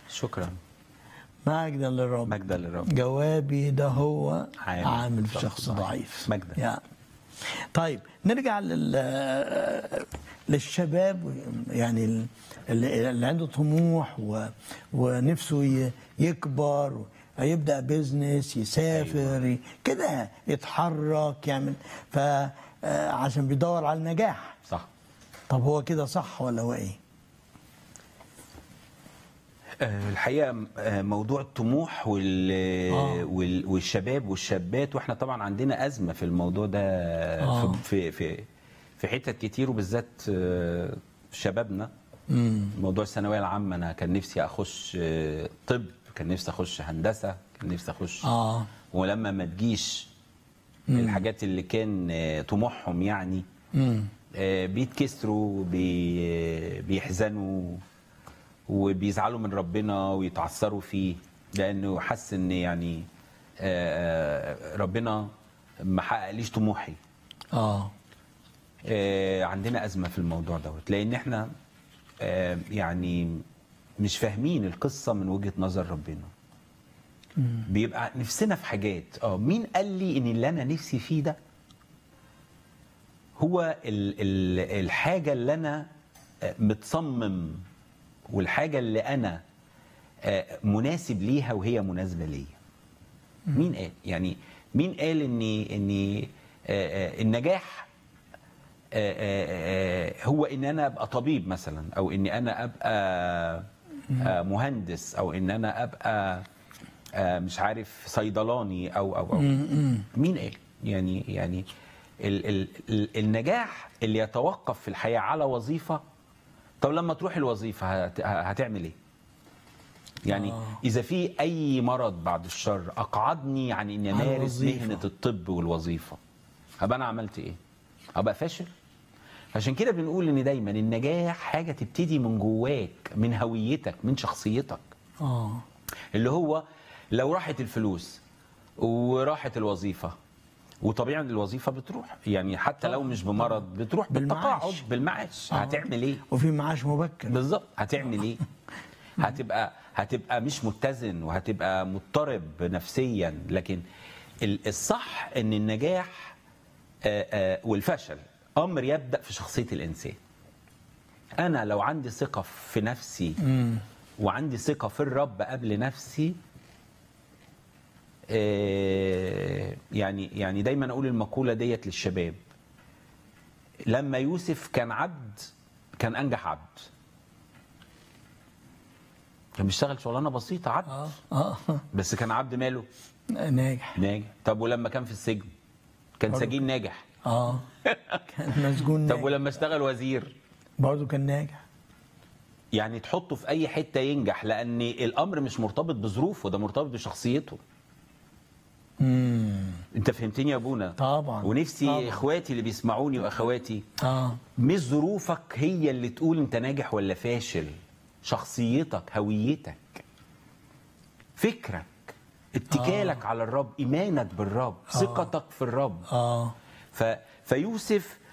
شكرا مجدا للرب مجدا للرب جوابي ده هو عامل عامل في في شخص شخص ضعيف مجدا. يعني. طيب نرجع لل للشباب يعني ال- اللي اللي عنده طموح و... ونفسه ي- يكبر يبدا بيزنس يسافر أيوة. كده يتحرك يعمل فعشان بيدور على النجاح صح طب هو كده صح ولا هو ايه؟ آه، الحقيقه آه، موضوع الطموح وال... آه. وال... والشباب والشابات واحنا طبعا عندنا ازمه في الموضوع ده آه. في في في حتت كتير وبالذات آه، شبابنا موضوع الثانويه العامه انا كان نفسي اخش آه، طب كان نفسي اخش هندسه كان نفسي اخش اه ولما ما تجيش الحاجات اللي كان آه، طموحهم يعني امم آه، بيتكسروا بي بيحزنوا وبيزعلوا من ربنا ويتعثروا فيه لانه حس ان يعني آه، آه، ربنا ما حققليش طموحي اه آه، عندنا ازمه في الموضوع دوت لان احنا آه، يعني مش فاهمين القصه من وجهه نظر ربنا بيبقى نفسنا في حاجات اه مين قال لي ان اللي انا نفسي فيه ده هو ال ال الحاجه اللي انا آه، متصمم والحاجه اللي انا آه، مناسب ليها وهي مناسبه ليا مين قال يعني مين قال ان ان آه، آه، النجاح آه، آه، آه، هو ان انا ابقى طبيب مثلا او ان انا ابقى آه، مهندس او ان انا ابقى آه، مش عارف صيدلاني او او او مين قال يعني يعني ال ال ال النجاح اللي يتوقف في الحياه على وظيفه طب لما تروح الوظيفه هت هتعمل ايه يعني آه. اذا في اي مرض بعد الشر اقعدني عن اني عن امارس الوظيفة. مهنه الطب والوظيفه هبقى انا عملت ايه ابقى فاشل عشان كده بنقول ان دايما النجاح حاجه تبتدي من جواك من هويتك من شخصيتك اه اللي هو لو راحت الفلوس وراحت الوظيفه وطبيعي الوظيفه بتروح يعني حتى لو مش بمرض بتروح بالمعاش. بالتقاعد بالمعاش آه. هتعمل ايه وفي معاش مبكر بالظبط هتعمل ايه هتبقى هتبقى مش متزن وهتبقى مضطرب نفسيا لكن ال- الصح ان النجاح آه، آه، والفشل امر يبدا في شخصيه الانسان انا لو عندي ثقه في نفسي وعندي ثقه في الرب قبل نفسي آه، يعني يعني دايما اقول المقوله ديت للشباب لما يوسف كان عبد كان انجح عبد كان بيشتغل شغلانه بسيطه عبد اه اه بس كان عبد ماله ناجح ناجح طب ولما كان في السجن كان برضه. سجين ناجح اه كان مسجون طب ناجح ولما اشتغل وزير برضه كان ناجح يعني تحطه في اي حته ينجح لان الامر مش مرتبط بظروفه ده مرتبط بشخصيته امم انت فهمتني يا ابونا طبعا ونفسي طبعا. اخواتي اللي بيسمعوني واخواتي اه مش ظروفك هي اللي تقول انت ناجح ولا فاشل شخصيتك هويتك فكرك اتكالك آه. على الرب ايمانك بالرب ثقتك في الرب اه ف... فيوسف